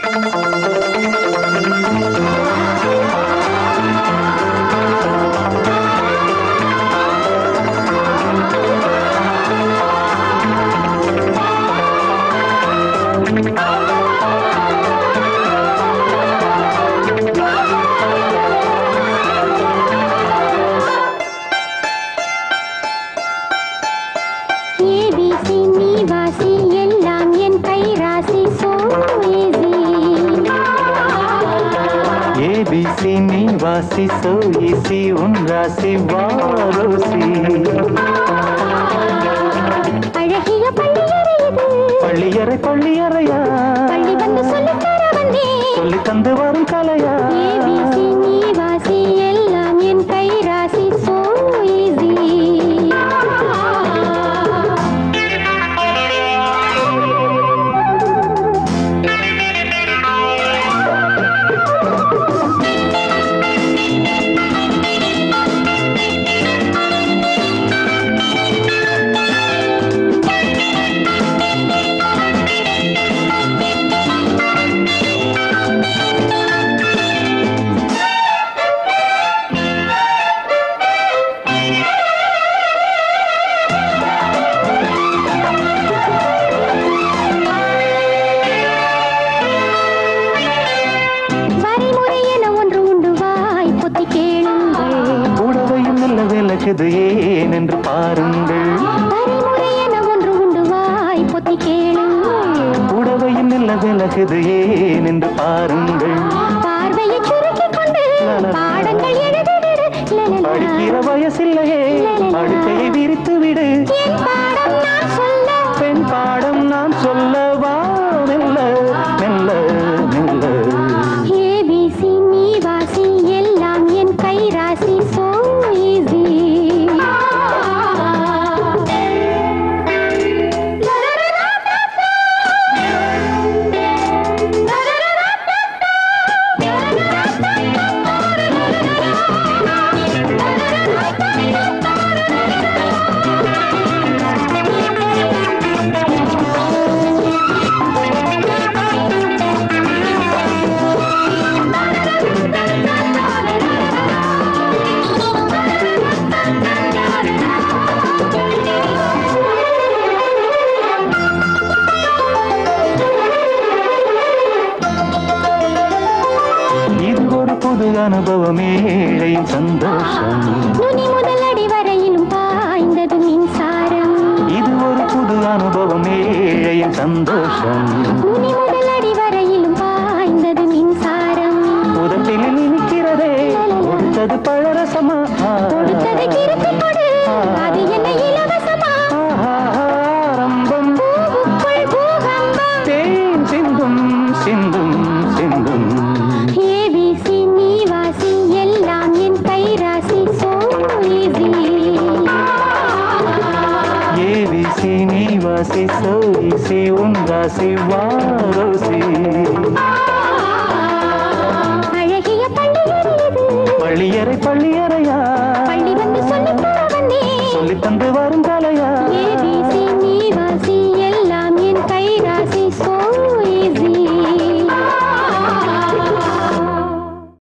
ABC நீ வாசி எல்லாம் என் கை ராசி சோ ஈஸி ஏபிசி நீ வாசி சோ ஈசி உன் ராசி வாரோசி அழகிய பள்ளியறை இது பள்ளியறை பள்ளியறையா பள்ளி வந்து சொல்லித் தர வந்தேன் சொல்லி தந்து வரும் கலையா ஏபிசி நீ வாசி எல்லாம் என் கை ராசி சோ ஈஸி வரைமுறை என ஒன்று உண்டு வாய் பொத்தி கேளுங்கள் கூடவையும் நல்ல விளக்குது ஏன் என்று பாருங்கள் வரைமுறை என ஒன்று உண்டு வாய் பொத்தி கேளுங்கள் கூடவையும் நல்ல விளக்குது ஏன் என்று பாருங்கள் பார்வையை சுருக்கிக் கொண்டு பாடங்கள் எழுதிவிடு லலலா. படிக்கிற வயசில்லையே படுக்கையை விரித்து விடு என் பாடம் நான் சொல்ல பெண் பாடம் நான் சொல்லவா மெல்ல மெல்ல மெல்ல ஏபிசி நீ வாசி எல்லாம் என் கை ராசி சோ ஈஸி இது ஒரு புது அனுபவம் ஏழையின் சந்தோஷம் நுனி முதல் அடி வரையிலும் பாய்ந்தது மின்சாரம் இது ஒரு புது அனுபவம் ஏழையின் சந்தோஷம் நுனி முதல் அடி வரையிலும் பாய்ந்தது மின்சாரம் உதட்டில் இனிக்கிறதே கொடுத்தது பழரசமா கொடுத்தது கிறுக்கு கொடு அது என்ன இலவசமா ஆரம்பம் பூவுக்குள் பூகம்பம் தேன் சிந்தும் சிந்தும் சிந்தும் ஏபிசி நீ வாசி எல்லாம் என் கை ராசி சோ ஈஸி ஏவிசி நீ வாசி சோசி உன் ராசி வாரோசி அழகிய பள்ளியறை இது பள்ளியறை பள்ளியறையா பள்ளி வந்து சொல்லித் தர வந்தேன் சொல்லி தந்து வரும்